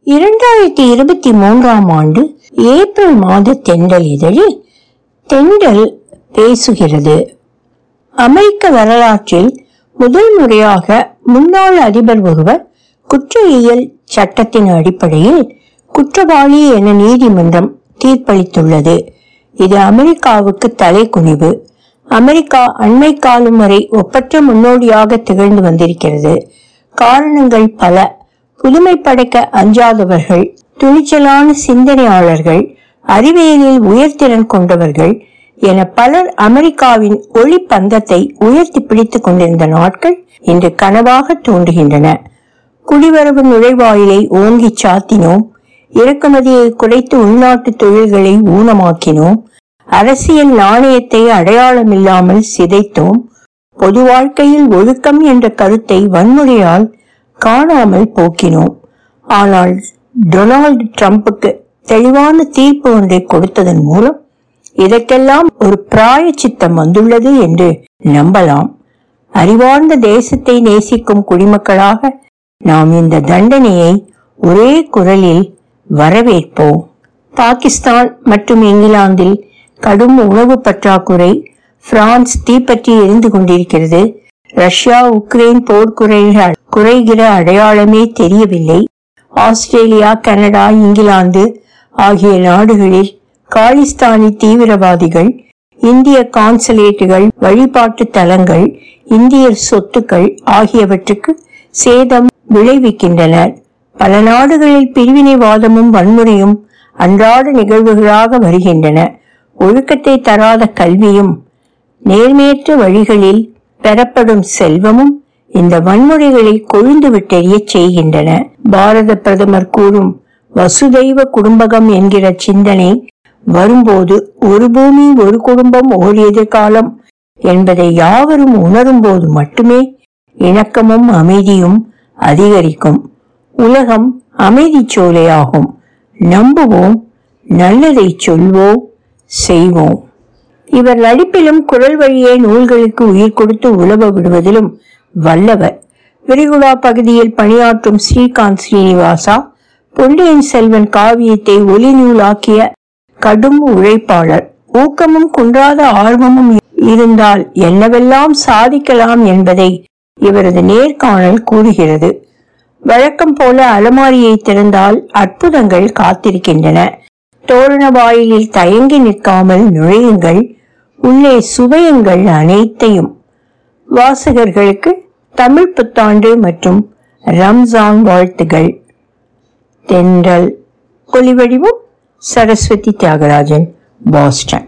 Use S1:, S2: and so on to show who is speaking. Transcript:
S1: இரண்டாயிரத்தி இருபத்தி மூன்றாம் ஆண்டு ஏப்ரல் மாத தெண்டல் இதழில் தெண்டல் பேசுகிறது அமெரிக்க வரலாற்றில் முதல் முறையாக முன்னாள் அதிபர் ஒருவர் குற்றவியல் சட்டத்தின் அடிப்படையில் குற்றவாளி என நீதிமன்றம் தீர்ப்பளித்துள்ளது இது அமெரிக்காவுக்கு தலைக்குனிவு அமெரிக்கா அண்மை காலம் வரை ஒப்பற்ற முன்னோடியாக திகழ்ந்து வந்திருக்கிறது காரணங்கள் பல புதுமை படைக்க அஞ்சாதவர்கள் துணிச்சலான சிந்தனையாளர்கள் அறிவியலில் உயர்திறன் கொண்டவர்கள் என பலர் அமெரிக்காவின் ஒளி பந்தத்தை உயர்த்தி பிடித்துக் கொண்டிருந்த நாட்கள் இன்று கனவாக தோன்றுகின்றன குடிவரவு நுழைவாயிலை ஓங்கி சாத்தினோம் இறக்குமதியை குறைத்து உள்நாட்டு தொழில்களை ஊனமாக்கினோம் அரசியல் நாணயத்தை அடையாளமில்லாமல் சிதைத்தோம் பொது வாழ்க்கையில் ஒழுக்கம் என்ற கருத்தை வன்முறையால் காணாமல் போக்கினோம் ஆனால் டொனால்டு ட்ரம்புக்கு தெளிவான தீர்ப்பு ஒன்றை கொடுத்ததன் மூலம் இதற்கெல்லாம் ஒரு பிராய சித்தம் வந்துள்ளது என்று நம்பலாம் அறிவார்ந்த தேசத்தை நேசிக்கும் குடிமக்களாக நாம் இந்த தண்டனையை ஒரே குரலில் வரவேற்போம் பாகிஸ்தான் மற்றும் இங்கிலாந்தில் கடும் உணவு பற்றாக்குறை பிரான்ஸ் தீப்பற்றி எரிந்து கொண்டிருக்கிறது ரஷ்யா உக்ரைன் போர் குறைகிற குறைகிற அடையாளமே தெரியவில்லை ஆஸ்திரேலியா கனடா இங்கிலாந்து ஆகிய நாடுகளில் காலிஸ்தானி தீவிரவாதிகள் இந்திய கான்சுலேட்டுகள் வழிபாட்டு தலங்கள் இந்தியர் சொத்துக்கள் ஆகியவற்றுக்கு சேதம் விளைவிக்கின்றனர் பல நாடுகளில் பிரிவினைவாதமும் வன்முறையும் அன்றாட நிகழ்வுகளாக வருகின்றன ஒழுக்கத்தை தராத கல்வியும் நேர்மையற்ற வழிகளில் பெறப்படும் செல்வமும் இந்த வன்முறைகளை கொழுந்து விட்டெறிய செய்கின்றன பாரத பிரதமர் கூறும் வசுதெய்வ குடும்பகம் என்கிற சிந்தனை வரும்போது ஒரு பூமி ஒரு குடும்பம் ஓர் எதிர்காலம் என்பதை யாவரும் உணரும் போது மட்டுமே இணக்கமும் அமைதியும் அதிகரிக்கும் உலகம் அமைதி சோலையாகும் நம்புவோம் நல்லதை சொல்வோம் செய்வோம் இவர் நடிப்பிலும் குரல் வழியே நூல்களுக்கு உயிர் கொடுத்து உழவ விடுவதிலும் வல்லவர் விரிகுடா பகுதியில் பணியாற்றும் ஸ்ரீகாந்த் ஸ்ரீனிவாசா பொன்னியின் செல்வன் காவியத்தை ஒலி நூலாக்கிய கடும் உழைப்பாளர் ஊக்கமும் குன்றாத ஆர்வமும் இருந்தால் என்னவெல்லாம் சாதிக்கலாம் என்பதை இவரது நேர்காணல் கூறுகிறது வழக்கம் போல அலமாரியை திறந்தால் அற்புதங்கள் காத்திருக்கின்றன தோரண வாயிலில் தயங்கி நிற்காமல் நுழையுங்கள் உள்ளே சுவையுங்கள் அனைத்தையும் வாசகர்களுக்கு தமிழ் புத்தாண்டு மற்றும் ரம்ஜான் வாழ்த்துகள் தென்றல் ஒலிவடிவம் சரஸ்வதி தியாகராஜன் பாஸ்டன்